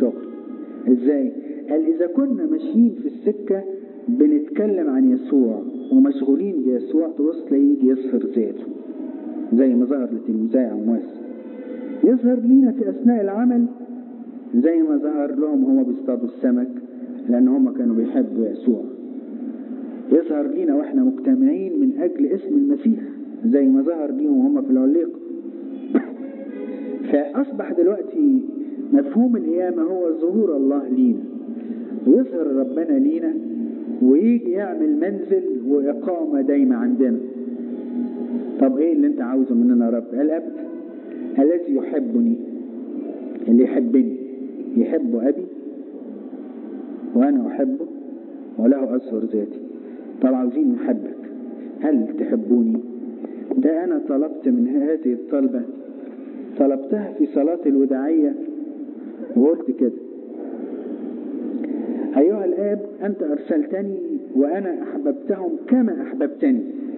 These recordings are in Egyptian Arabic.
الشغل ازاي قال اذا كنا ماشيين في السكة بنتكلم عن يسوع ومشغولين بيسوع تبص تلاقيه يجي يظهر ذاته زي ما ظهر لتلميذي عمواس يظهر لينا في اثناء العمل زي ما ظهر لهم هما بيصطادوا السمك لان هما كانوا بيحبوا يسوع يظهر لينا واحنا مجتمعين من اجل اسم المسيح زي ما ظهر ليهم هما في العليق فاصبح دلوقتي مفهوم القيامة هو ظهور الله لينا ويظهر ربنا لينا ويجي يعمل منزل وإقامة دايمة عندنا طب ايه اللي انت عاوزه مننا يا رب الاب الذي يحبني اللي يحبني يحب ابي وانا احبه وله اظهر ذاتي طب عاوزين نحبك هل تحبوني ده انا طلبت من هذه الطلبة طلبتها في صلاة الوداعية وقلت كده أيها الآب أنت أرسلتني وأنا أحببتهم كما أحببتني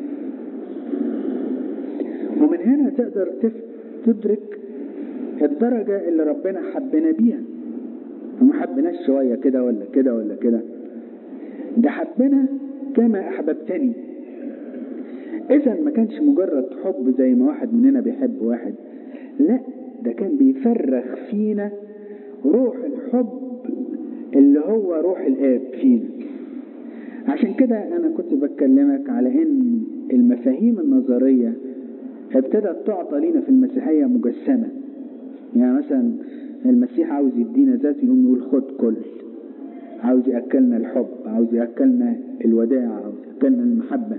ومن هنا تقدر تدرك الدرجة اللي ربنا حبنا بيها وما حبناش شوية كده ولا كده ولا كده ده حبنا كما أحببتني إذا ما كانش مجرد حب زي ما واحد مننا بيحب واحد لا ده كان بيفرغ فينا روح الحب اللي هو روح الآب فينا عشان كده أنا كنت بكلمك على إن المفاهيم النظرية ابتدت تعطى لينا في المسيحية مجسمة يعني مثلا المسيح عاوز يدينا ذات يقوم يقول خد كل عاوز يأكلنا الحب عاوز يأكلنا الوداع عاوز يأكلنا المحبة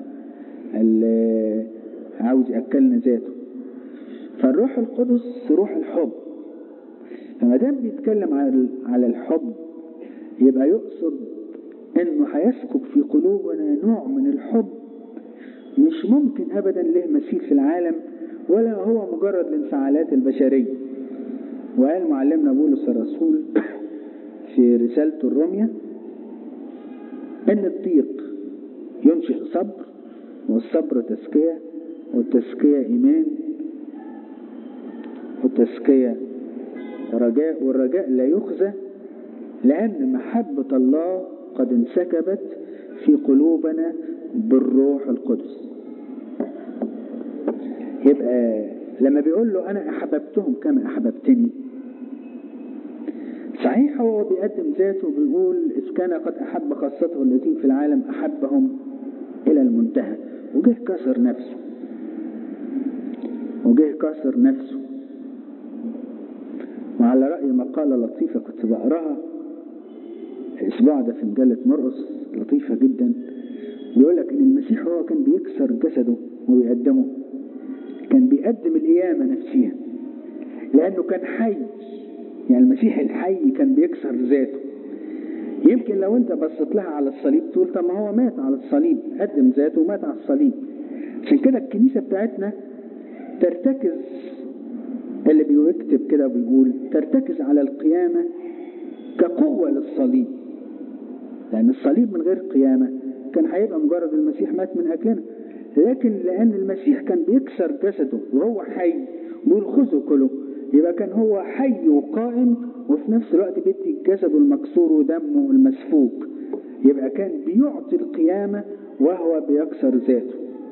عاوز يأكلنا ذاته فالروح القدس روح الحب فما دام بيتكلم على الحب يبقى يقصد انه هيسكب في قلوبنا نوع من الحب مش ممكن ابدا له مثيل في العالم ولا هو مجرد الانفعالات البشريه وقال معلمنا بولس الرسول في رسالته الرمية ان الضيق ينشئ صبر والصبر تزكية والتزكية إيمان والتزكية رجاء والرجاء لا يخزى لأن محبة الله قد انسكبت في قلوبنا بالروح القدس يبقى لما بيقول له أنا أحببتهم كما أحببتني صحيح هو بيقدم ذاته بيقول إذ كان قد أحب خاصته التي في العالم أحبهم إلى المنتهى وجه كسر نفسه وجه كسر نفسه وعلى رأي مقالة لطيفة كنت بقراها الأسبوع ده في مجلة مرقص لطيفة جدا بيقول لك إن المسيح هو كان بيكسر جسده وبيقدمه كان بيقدم القيامة نفسها لأنه كان حي يعني المسيح الحي كان بيكسر ذاته يمكن لو انت بصيت لها على الصليب تقول طب ما هو مات على الصليب قدم ذاته ومات على الصليب عشان كده الكنيسة بتاعتنا ترتكز اللي بيكتب كده بيقول ترتكز على القيامة كقوة للصليب لأن الصليب من غير قيامة كان هيبقى مجرد المسيح مات من أجلنا لكن لأن المسيح كان بيكسر جسده وهو حي بيقول خذوا كله يبقى كان هو حي وقائم وفي نفس الوقت بيدي جسده المكسور ودمه المسفوك يبقى كان بيعطي القيامة وهو بيكسر ذاته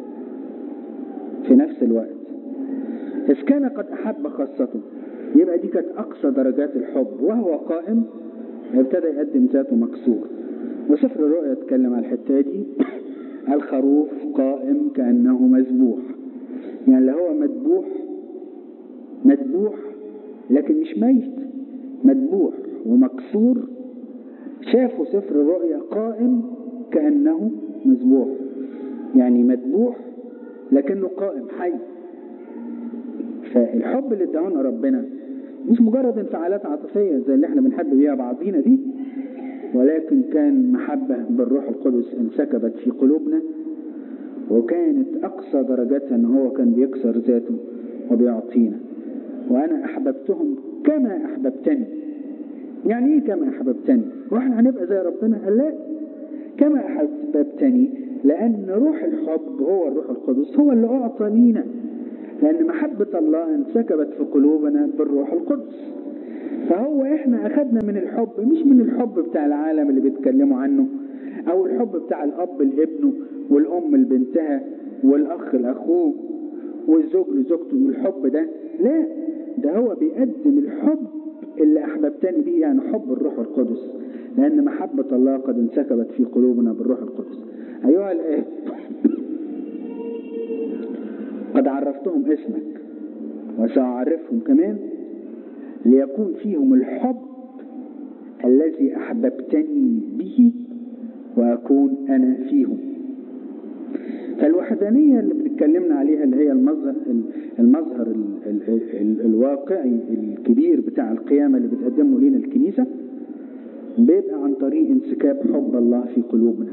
في نفس الوقت إذ كان قد أحب خاصته يبقى دي كانت أقصى درجات الحب وهو قائم ابتدى يقدم ذاته مكسور وسفر الرؤيا اتكلم على الحتة دي الخروف قائم كأنه مذبوح يعني اللي هو مذبوح مذبوح لكن مش ميت مذبوح ومكسور شافوا سفر الرؤيا قائم كأنه مذبوح يعني مذبوح لكنه قائم حي فالحب اللي ادعونا ربنا مش مجرد انفعالات عاطفية زي اللي احنا بنحب بيها بعضينا دي ولكن كان محبة بالروح القدس انسكبت في قلوبنا وكانت أقصى درجاتها أن هو كان بيكسر ذاته وبيعطينا وأنا أحببتهم كما أحببتني يعني إيه كما أحببتني وإحنا هنبقى زي ربنا قال لا كما أحببتني لأن روح الحب هو الروح القدس هو اللي أعطى لينا لأن محبة الله انسكبت في قلوبنا بالروح القدس فهو احنا اخدنا من الحب مش من الحب بتاع العالم اللي بيتكلموا عنه او الحب بتاع الاب لابنه والام لبنتها والاخ لاخوه والزوج لزوجته والحب ده لا ده هو بيقدم الحب اللي احببتني به يعني حب الروح القدس لان محبه الله قد انسكبت في قلوبنا بالروح القدس ايها الاب قد عرفتهم اسمك وسأعرفهم كمان ليكون فيهم الحب الذي أحببتني به وأكون أنا فيهم فالوحدانية اللي بنتكلمنا عليها اللي هي المظهر المظهر ال ال ال الواقعي الكبير بتاع القيامة اللي بتقدمه لنا الكنيسة بيبقى عن طريق انسكاب حب الله في قلوبنا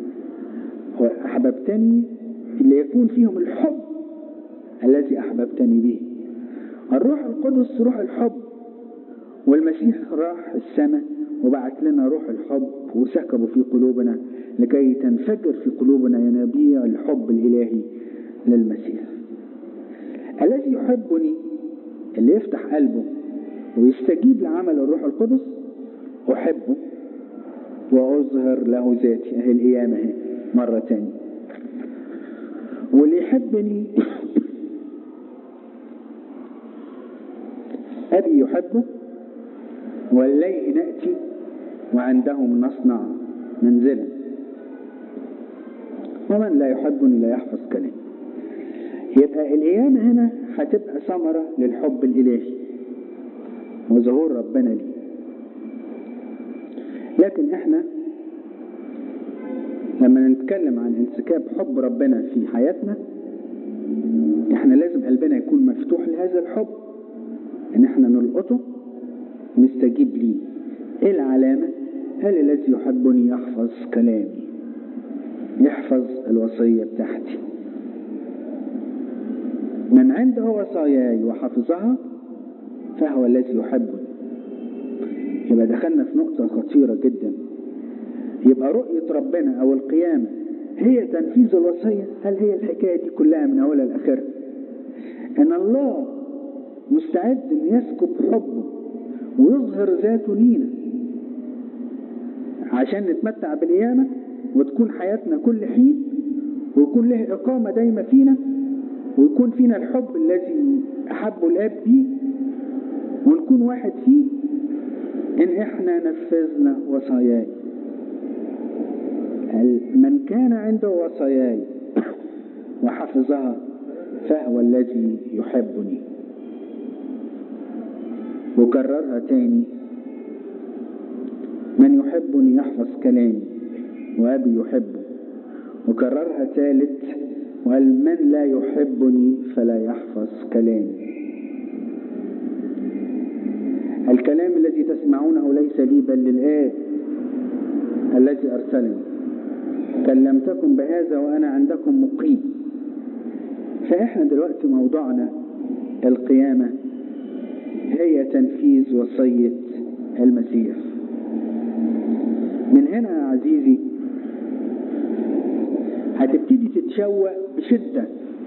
وأحببتني ليكون فيهم الحب الذي أحببتني به الروح القدس روح الحب والمسيح راح السماء وبعت لنا روح الحب وسكبه في قلوبنا لكي تنفجر في قلوبنا ينابيع الحب الإلهي للمسيح الذي يحبني اللي يفتح قلبه ويستجيب لعمل الروح القدس أحبه وأظهر له ذاتي أهي القيامة اهي مرة تانية واللي يحبني أبي يحبه والليل نأتي وعندهم نصنع منزلا ومن لا يحبني لا يحفظ كلامي يبقى القيامة هنا هتبقى ثمرة للحب الإلهي وظهور ربنا ليه لكن احنا لما نتكلم عن انسكاب حب ربنا في حياتنا احنا لازم قلبنا يكون مفتوح لهذا الحب ان احنا نلقطه ونستجيب ليه ايه العلامة هل الذي يحبني يحفظ كلامي يحفظ الوصية بتاعتي من عنده وصاياي وحفظها فهو الذي يحبني يبقى دخلنا في نقطة خطيرة جدا يبقى رؤية ربنا أو القيامة هي تنفيذ الوصية هل هي الحكاية دي كلها من أولها لآخرها أن الله مستعد أن يسكب حبه ويظهر ذاته لينا عشان نتمتع بالقيامة وتكون حياتنا كل حين ويكون له إقامة دايمة فينا ويكون فينا الحب الذي أحبه الآب بيه ونكون واحد فيه إن إحنا نفذنا وصاياي من كان عنده وصاياي وحفظها فهو الذي يحبني وكررها تاني من يحبني يحفظ كلامي وأبي يحبه وكررها ثالث وقال من لا يحبني فلا يحفظ كلامي الكلام الذي تسمعونه ليس لي بل للآب الذي أرسلني كلمتكم بهذا وأنا عندكم مقيم فإحنا دلوقتي موضوعنا القيامة هي تنفيذ وصية المسيح من هنا يا عزيزي هتبتدي تتشوق بشدة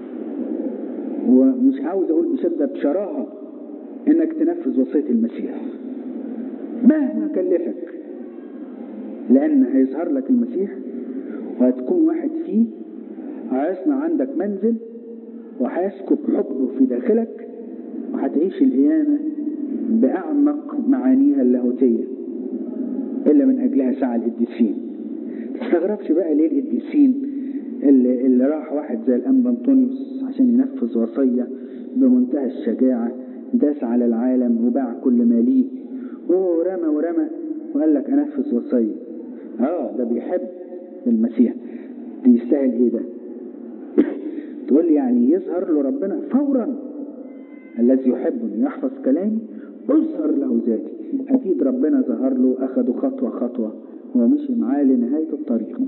ومش عاوز أقول بشدة بشراهة إنك تنفذ وصية المسيح مهما كلفك لأن هيظهر لك المسيح وهتكون واحد فيه هيصنع عندك منزل وهيسكب حبه في داخلك وهتعيش القيامة بأعمق معانيها اللاهوتية إلا من أجلها سعى القديسين تستغربش بقى ليه القديسين اللي, اللي راح واحد زي الأنبا أنطونيوس عشان ينفذ وصية بمنتهى الشجاعة داس على العالم وباع كل ما ليه ورمى ورمى وقال لك أنفذ وصية اه ده بيحب المسيح دي يستاهل ايه ده تقول لي يعني يظهر له ربنا فورا الذي يحبني يحفظ كلامي اظهر له ذاتي اكيد ربنا ظهر له اخده خطوة خطوة ومشي معاه لنهاية الطريق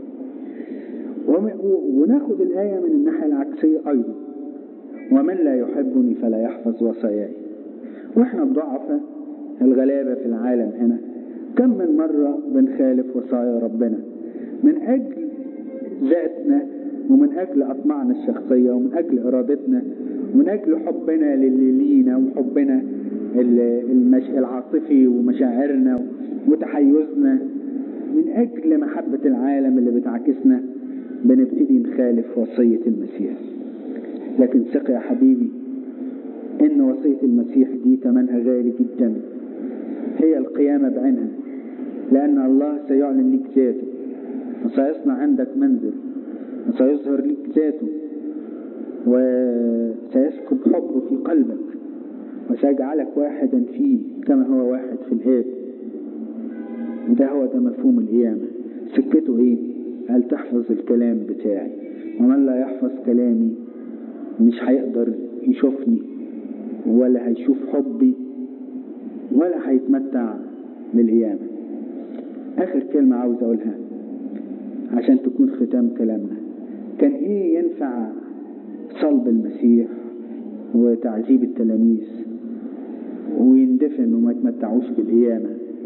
وناخد الآية من الناحية العكسية أيضا ومن لا يحبني فلا يحفظ وصاياي واحنا الضعفة الغلابة في العالم هنا كم من مرة بنخالف وصايا ربنا من أجل ذاتنا ومن أجل أطماعنا الشخصية ومن أجل إرادتنا ومن أجل حبنا للي لينا وحبنا المش... العاطفي ومشاعرنا وتحيزنا من أجل محبة العالم اللي بتعكسنا بنبتدي نخالف وصية المسيح لكن ثق يا حبيبي إن وصية المسيح دي تمنها غالي جدا هي القيامة بعينها لأن الله سيعلن لك ذاته وسيصنع عندك منزل وسيظهر لك ذاته وسيسكب حبه في قلبك وسيجعلك واحدا فيه كما هو واحد في الآب ده هو ده مفهوم القيامة سكته ايه قال تحفظ الكلام بتاعي ومن لا يحفظ كلامي مش هيقدر يشوفني ولا هيشوف حبي ولا هيتمتع بالقيامة آخر كلمة عاوز أقولها عشان تكون ختام كلامنا كان إيه ينفع صلب المسيح وتعذيب التلاميذ ويندفن وما يتمتعوش بالقيامة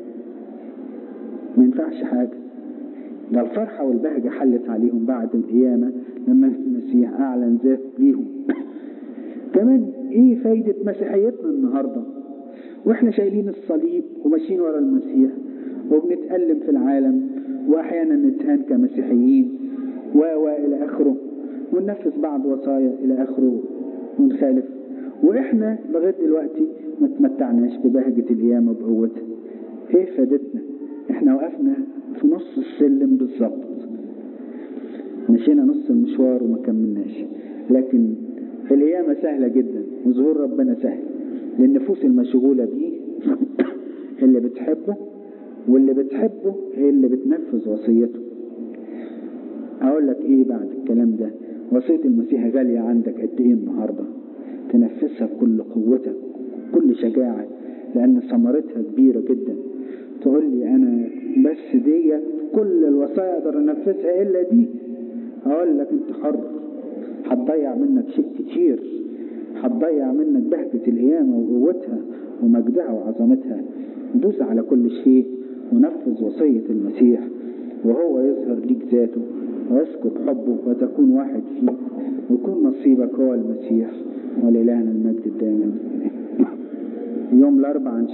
ما ينفعش حاجة ده الفرحة والبهجة حلت عليهم بعد القيامة لما المسيح أعلن ذات ليهم كمان إيه فايدة مسيحيتنا النهاردة وإحنا شايلين الصليب وماشيين ورا المسيح وبنتألم في العالم وأحيانا نتهان كمسيحيين و إلى آخره وننفذ بعض وصايا إلى آخره ونخالف وإحنا لغاية دلوقتي ما تمتعناش ببهجة القيامة وبقوتها إيه فادتنا؟ إحنا وقفنا في نص السلم بالظبط مشينا نص المشوار وما كملناش لكن القيامة سهلة جدا وظهور ربنا سهل للنفوس المشغولة بيه اللي بتحبه واللي بتحبه هي اللي بتنفذ وصيته أقول لك إيه بعد الكلام ده وصية المسيح غالية عندك قد إيه النهاردة تنفذها بكل قوتك كل شجاعة لأن ثمرتها كبيرة جدا تقول لي أنا بس ديت كل الوصايا أقدر أنفذها إلا دي أقول لك أنت حر هتضيع منك شيء كتير هتضيع منك بهجة القيامة وقوتها ومجدها وعظمتها دوس على كل شيء ونفذ وصية المسيح وهو يظهر ليك ذاته ويسكب حبه وتكون واحد فيه ويكون نصيبك هو المسيح ولإلهنا المجد الدائم يوم الأربعاء